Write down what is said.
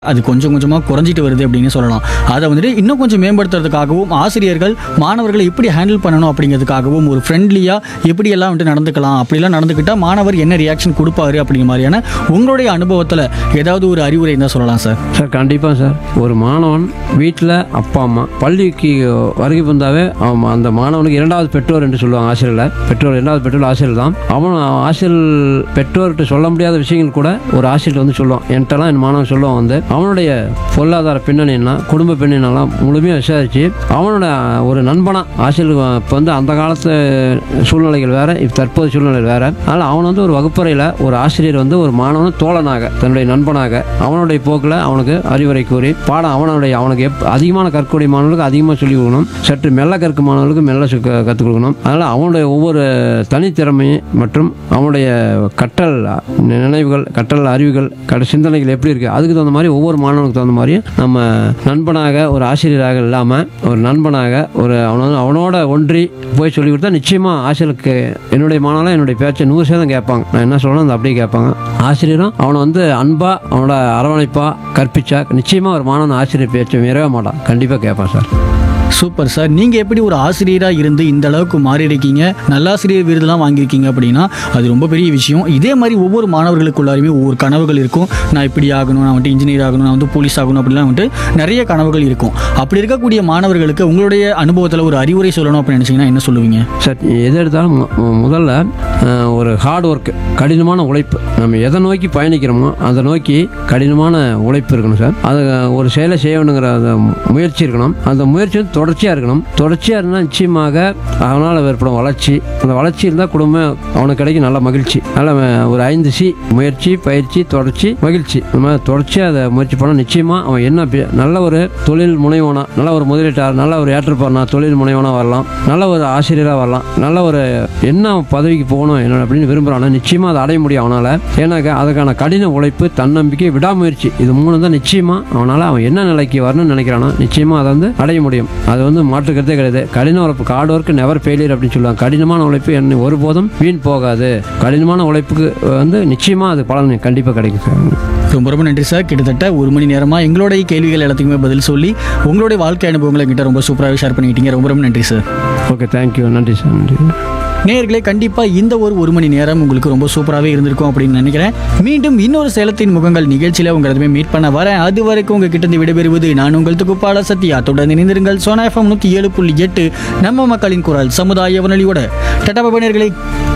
அது கொஞ்சம் கொஞ்சமாக குறைஞ்சிட்டு வருது அப்படின்னு சொல்லலாம் அதை வந்துட்டு இன்னும் கொஞ்சம் மேம்படுத்துறதுக்காகவும் ஆசிரியர்கள் மாணவர்களை எப்படி ஹேண்டில் பண்ணணும் அப்படிங்கிறதுக்காகவும் ஒரு ஃப்ரெண்ட்லியாக எப்படியெல்லாம் வந்துட்டு நடந்துக்கலாம் அப்படிலாம் நடந்துக்கிட்டால் மாணவர் என்ன ரியாக்ஷன் கொடுப்பாரு அப்படிங்கிற மாதிரியான உங்களுடைய அனுபவத்தில் ஏதாவது ஒரு அறிவுரை தான் சொல்லலாம் சார் சார் கண்டிப்பாக சார் ஒரு மாணவன் வீட்டில் அப்பா அம்மா பள்ளிக்கு வருகை வந்தாவே அவன் அந்த மாணவனுக்கு இரண்டாவது பெற்றோர் என்று சொல்லுவாங்க ஆசிரியரில் பெற்றோர் இரண்டாவது பெற்றோர் ஆசிரியர் தான் அவன் ஆசிரியர் பெற்றோர்கிட்ட சொல்ல முடியாத விஷயங்கள் கூட ஒரு ஆசிரியர் வந்து சொல்லுவான் என்கிட்டலாம் என் மாணவன் சொல்லுவான் வந்து அவனுடைய பொருளாதார பின்னணி என்ன குடும்ப பின்னணி எல்லாம் முழுமையாக விசாரித்து அவனோட ஒரு நண்பனா ஆசிரியர் இப்போ வந்து அந்த காலத்து சூழ்நிலைகள் வேற இப்போ தற்போது சூழ்நிலை வேற அதனால் அவன் வந்து ஒரு வகுப்பறையில் ஒரு ஆசிரியர் வந்து ஒரு மாணவன் தோழனாக தன்னுடைய நண்பனாக அவனுடைய போக்கில் அவனுக்கு அறிவுரை கூறி பாடம் அவனுடைய அவனுக்கு எப் அதிகமான கற்கக்கூடிய மாணவர்களுக்கு அதிகமாக சொல்லிக் கொடுக்கணும் சற்று மெல்ல கற்கும் மாணவர்களுக்கு மெல்ல சொ- க- கற்றுக் கொடுக்கணும் அதனால் அவனுடைய ஒவ்வொரு தனித்திறமை மற்றும் அவனுடைய கற்றல் நினைவுகள் கற்றல் அறிவுகள் கட சிந்தனைகள் எப்படி இருக்குது அதுக்கு தகுந்த மாதிரி ஒவ்வொரு மாணவனுக்கு தகுந்த மாதிரி நம்ம நண்பனாக ஒரு ஆசிரியராக இல்லாமல் ஒரு நண்பனாக ஒரு அவனோட அவனோட ஒன்றி போய் சொல்லி கொடுத்தா நிச்சயமாக ஆசிரியருக்கு என்னுடைய மாணவன் என்னுடைய பேச்சை நூறு சதவீதம் கேட்பாங்க நான் என்ன சொல்லணும் அதை அப்படியே கேட்பாங்க ஆசிரியரும் அவனை வந்து அன்பா அவனோட அரவணைப்பா கற்பிச்சா நிச்சயமாக ஒரு மாணவன் ஆசிரியர் பேச்சை மீறவே மாட்டான் கண்டிப்பாக கேட்பான் சார் சூப்பர் சார் நீங்கள் எப்படி ஒரு ஆசிரியராக இருந்து இந்த அளவுக்கு மாறி இருக்கீங்க நல்லாசிரியர் விருதுலாம் வாங்கியிருக்கீங்க அப்படின்னா அது ரொம்ப பெரிய விஷயம் இதே மாதிரி ஒவ்வொரு மாணவர்களுக்குள்ளாருமே ஒவ்வொரு கனவுகள் இருக்கும் நான் இப்படி ஆகணும் நான் வந்துட்டு இன்ஜினியர் ஆகணும் நான் வந்து போலீஸ் ஆகணும் அப்படிலாம் வந்துட்டு நிறைய கனவுகள் இருக்கும் அப்படி இருக்கக்கூடிய மாணவர்களுக்கு உங்களுடைய அனுபவத்தில் ஒரு அறிவுரை சொல்லணும் அப்படின்னு நினச்சிங்கன்னா என்ன சொல்லுவீங்க சார் எது எடுத்தாலும் மு- மு- முதல்ல அஹ், ஒரு ஹார்ட் ஒர்க் கடினமான உழைப்பு நம்ம எதை நோக்கி பயணிக்கிறோமோ அதை நோக்கி கடினமான உழைப்பு இருக்கணும் சார் அது அஹ், ஒரு செயலை செய்யணுங்கிற அந்த முயற்சி இருக்கணும் அந்த முயற்சி வந்து தொடர்ச்சியாக இருக்கணும் தொடர்ச்சியாக இருந்தால் நிச்சயமாக அவனால் ஏற்படும் வளர்ச்சி அந்த வளர்ச்சி இருந்தால் குடும்பம் அவனுக்கு கிடைக்கும் நல்ல மகிழ்ச்சி நல்ல அஹ், ஒரு ஐந்து சி முயற்சி பயிற்சி தொடர்ச்சி மகிழ்ச்சி இந்த மாதிரி தொடர்ச்சியாக அதை முயற்சி பண்ணால் நிச்சயமாக அவன் என்ன பே- நல்ல ஒரு தொழில் முனைவனா நல்ல ஒரு முதலீட்டாளர் நல்ல ஒரு ஏற்றப்பாளனா தொழில் முனைவனா வரலாம் நல்ல ஒரு ஆசிரியராக வரலாம் நல்ல ஒரு என்ன பதவிக்கு போகணும் என்ன அப்படின்னு விரும்புகிறானா நிச்சயமாக அதை அடைய முடியும் அவனால் ஏன்னாக்கா அதுக்கான கடின உழைப்பு தன்னம்பிக்கை விடாமுயற்சி இது மூணு தான் நிச்சயமாக அவனால் அவன் என்ன நிலைக்கு வரணும்னு நினைக்கிறானோ நிச்சயமாக அதை வந்து அடைய முடியும் அது வந்து மாற்றுக்கிறதே கிடையாது கடின உழைப்பு கார்டு ஒர்க் நெவர் ஃபெயிலியர் அப்படின்னு சொல்லுவாங்க கடினமான உழைப்பு என்ன ஒருபோதும் வீண் போகாது கடினமான உழைப்புக்கு வந்து நிச்சயமாக அது பலன் கண்டிப்பாக கிடைக்கும் சார் ரொம்ப ரொம்ப நன்றி சார் கிட்டத்தட்ட ஒரு மணி நேரமாக எங்களுடைய கேள்விகள் எல்லாத்துக்குமே பதில் சொல்லி உங்களுடைய வாழ்க்கை அனுபவங்களை கிட்ட ரொம்ப சூப்பராகவே ஷேர் பண்ணிக்கிட்டீங்க ரொம்ப ரொம்ப நன்றி சார் ஓகே தேங்க்யூ நன்றி சார் நன்றி நேயர்களே கண்டிப்பாக இந்த ஒரு ஒரு மணி நேரம் உங்களுக்கு ரொம்ப சூப்பராகவே இருந்திருக்கும் அப்படின்னு நினைக்கிறேன் மீண்டும் இன்னொரு சேலத்தின் முகங்கள் நிகழ்ச்சியில் உங்களை எல்லாத்தையுமே மீட் பண்ண வரேன் அது வரைக்கும் உங்ககிட்ட இருந்து விடைபெறுவது நான் உங்கள் தொகுப்பாளர் சத்யா தொடர்ந்து இணைந்திருங்கள் சோனா எஃப்எம் நூற்றி ஏழு புள்ளி எட்டு நம்ம மக்களின் குரல் சமுதாய வானொலியோட டட்டா நேயர்களே